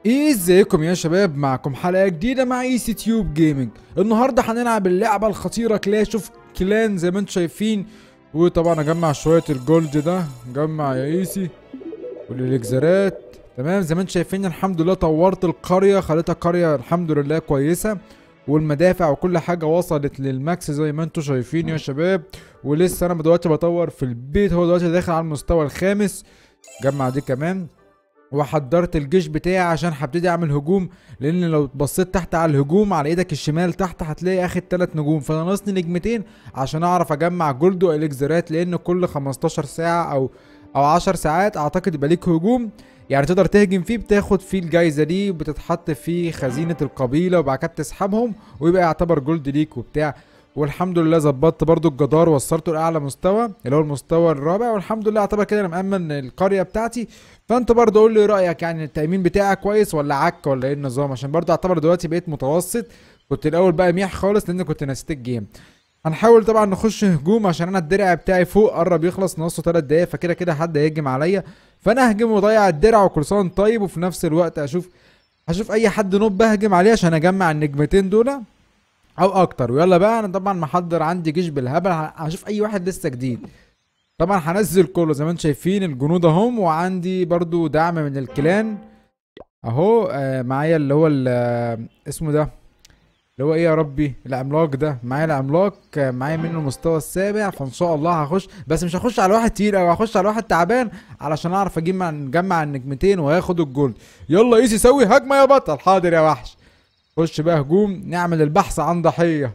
ازيكم يا شباب معكم حلقة جديدة مع اي سي تيوب جيمنج النهاردة هنلعب اللعبة الخطيرة كلاش اوف كلان زي ما انتم شايفين وطبعا اجمع شوية الجولد ده جمع يا ايسي والالكزارات تمام زي ما انتم شايفين الحمد لله طورت القرية خليتها قرية الحمد لله كويسة والمدافع وكل حاجة وصلت للماكس زي ما انتم شايفين يا شباب ولسه انا دلوقتي بطور في البيت هو دلوقتي داخل على المستوى الخامس جمع دي كمان وحضرت الجيش بتاعي عشان هبتدي اعمل هجوم لان لو بصيت تحت على الهجوم على ايدك الشمال تحت هتلاقي اخد تلات نجوم فانا ناقصني نجمتين عشان اعرف اجمع جولد والكزرات لان كل 15 ساعه او او 10 ساعات اعتقد يبقى ليك هجوم يعني تقدر تهجم فيه بتاخد فيه الجايزه دي وبتتحط في خزينه القبيله وبعد كده بتسحبهم ويبقى يعتبر جولد ليك وبتاع والحمد لله ظبطت برضو الجدار وصلته لاعلى مستوى اللي هو المستوى الرابع والحمد لله اعتبر كده انا مأمن القريه بتاعتي فانت برضه قول لي رايك يعني التامين بتاعك كويس ولا عك ولا ايه النظام عشان برضه اعتبر دلوقتي بقيت متوسط كنت الاول بقى ميح خالص لان كنت نسيت الجيم هنحاول طبعا نخش هجوم عشان انا الدرع بتاعي فوق قرب يخلص ناقصه 3 دقايق فكده كده حد هيهجم عليا فانا ههجم واضيع الدرع وكل سنه وأنت طيب وفي نفس الوقت اشوف هشوف اي حد نوب اهجم عليه عشان اجمع النجمتين دول او اكتر ويلا بقى انا طبعا محضر عندي جيش بالهبل هشوف اي واحد لسه جديد طبعا هنزل كله زي ما انتم شايفين الجنود اهم وعندي برضو دعم من الكلان اهو آه معايا اللي هو ال- آه، اسمه ده اللي هو ايه يا ربي العملاق ده معايا العملاق آه، معايا منه المستوى السابع فان شاء الله هخش بس مش هخش على واحد تقيل او هخش على واحد تعبان علشان اعرف اجيب مع- نجمع النجمتين وهاخد الجولد يلا ايسي سوي هجمه يا بطل حاضر يا وحش خش بقى هجوم نعمل البحث عن ضحيه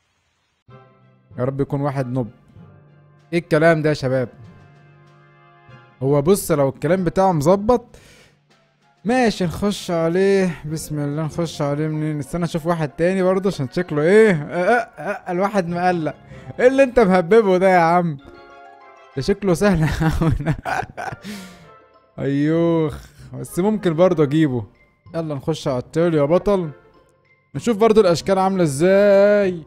يا رب يكون واحد نوب ايه الكلام ده يا شباب هو بص لو الكلام بتاعه مظبط ماشي نخش عليه بسم الله نخش عليه منين استنى اشوف واحد تاني برضه عشان شكله ايه أه أه أه الواحد مقلق ايه اللي انت مهببه ده يا عم ده شكله سهل أوي. ايوخ بس ممكن برضه اجيبه يلا نخش على التالي يا بطل نشوف برضه الاشكال عامله ازاي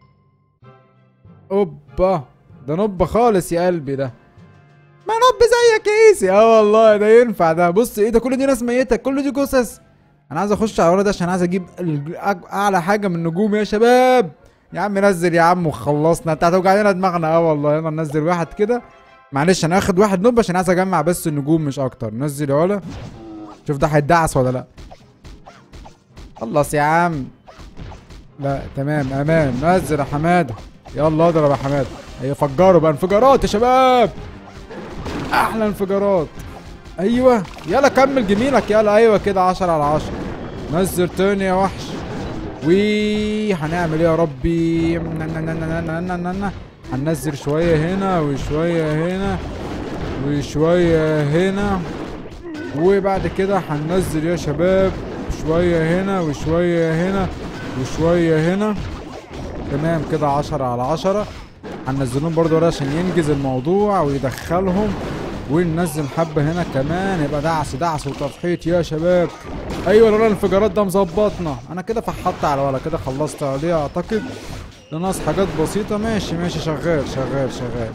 اوبا ده نب خالص يا قلبي ده ما نب زيك يا ايسي اه والله ده ينفع ده بص ايه ده كل دي ناس ميته كل دي جثث انا عايز اخش على ورا ده عشان عايز اجيب ال- أج- اعلى حاجه من النجوم يا شباب يا عم نزل يا عم وخلصنا انت هتوجع لنا دماغنا اه والله يلا ننزل واحد كده معلش انا هاخد واحد نوب عشان عايز اجمع بس النجوم مش اكتر نزل يا ولا شوف ده هيدعس ولا لا خلص يا عم لا تمام امان نزل يا حماده يلا اضرب يا حماده هي فجروا بقى انفجارات يا شباب احلى انفجارات ايوه يلا كمل جميلك يلا ايوه كده 10 على 10 نزل تاني يا وحش وي هنعمل ايه يا ربي نا- نا- نا- نا- نا- نا- نا- نا. هننزل شويه هنا وشويه هنا وشويه هنا وبعد كده هننزل يا شباب شويه هنا وشويه هنا وشويه هنا تمام كده عشرة على عشرة هننزلهم برضو ورا عشان ينجز الموضوع ويدخلهم وننزل حبة هنا كمان يبقى دعس دعس وتفحيط يا شباب ايوه لولا الانفجارات ده مظبطنا انا كده فحطت على ولا كده خلصت عليه اعتقد ده ناقص حاجات بسيطة ماشي ماشي شغال شغال شغال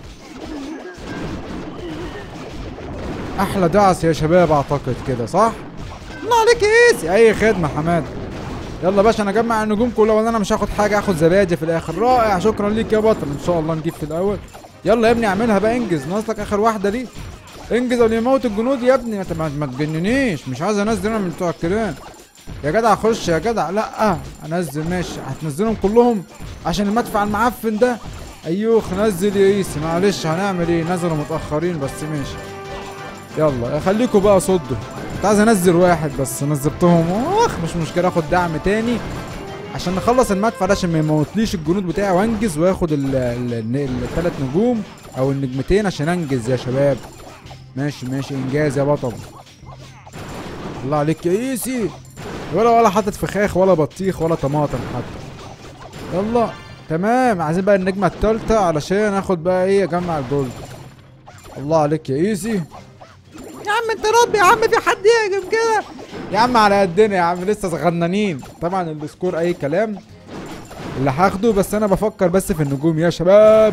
احلى دعس يا شباب اعتقد كده صح الله عليك يا ايسي اي خدمة حماد يلا باشا انا اجمع النجوم كلها ولا انا مش هاخد حاجه هاخد زبادي في الاخر رائع شكرا ليك يا بطل ان شاء الله نجيب في الاول يلا يا ابني اعملها بقى انجز ناقص لك اخر واحده دي انجز قبل يموت الجنود يا ابني ما ت- ما ما تجننيش مش عايز انزل انا من بتوع الكلان يا جدع خش يا جدع لا انزل ماشي هتنزلهم كلهم عشان المدفع المعفن ده ايوخ نزل يا ايسي معلش هنعمل ايه نزلوا متاخرين بس ماشي يلا خليكوا بقى صدوا كنت عايز انزل واحد بس نزلتهم اخ مش مشكله اخد دعم تاني عشان نخلص المدفع ده عشان ما يموتليش الجنود بتاعي وانجز واخد الثلاث نجوم او النجمتين عشان انجز يا شباب ماشي ماشي انجاز يا بطل الله عليك يا ايسي ولا ولا حاطط فخاخ ولا بطيخ ولا طماطم حتى يلا تمام عايزين بقى النجمه التالتة علشان اخد بقى ايه اجمع الجولد الله عليك يا ايسي يا عم انت رب يا عم في حد يهجم كده يا عم على قدنا يا عم لسه صغننين طبعا السكور اي كلام اللي هاخده بس انا بفكر بس في النجوم يا شباب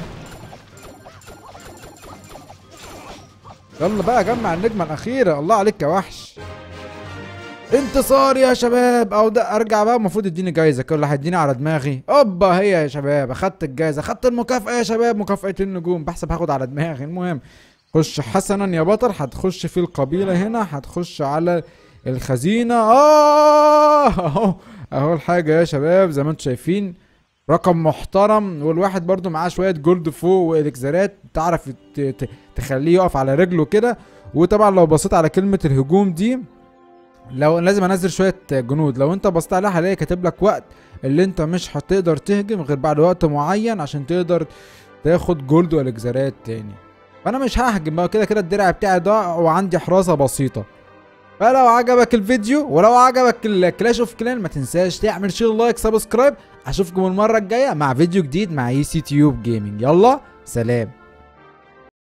يلا بقى جمع النجمة الأخيرة الله عليك يا وحش انتصار يا شباب او ده ارجع بقى المفروض يديني جايزه كل هيديني على دماغي اوبا هي يا شباب اخدت الجايزه اخدت المكافاه يا شباب مكافاه النجوم بحسب هاخد على دماغي المهم خش حسنا يا بطل هتخش في القبيله هنا هتخش على الخزينه اه اهو اهو الحاجه يا شباب زي ما انتم شايفين رقم محترم والواحد برضو معاه شويه جولد فوق والكزارات تعرف ت- ت- تخليه يقف على رجله كده وطبعا لو بصيت على كلمه الهجوم دي لو لازم انزل شويه جنود لو انت بصيت عليها هلاقي كاتب لك وقت اللي انت مش هتقدر تهجم غير بعد وقت معين عشان تقدر تاخد جولد والكزارات تاني فانا مش ههجم بقى كده كده الدرع بتاعي ضاع وعندي حراسه بسيطه فلو عجبك الفيديو ولو عجبك الكلاش اوف كلان ما تنساش تعمل شير لايك سبسكرايب اشوفكم المره الجايه مع فيديو جديد مع اي سي تيوب جيمنج يلا سلام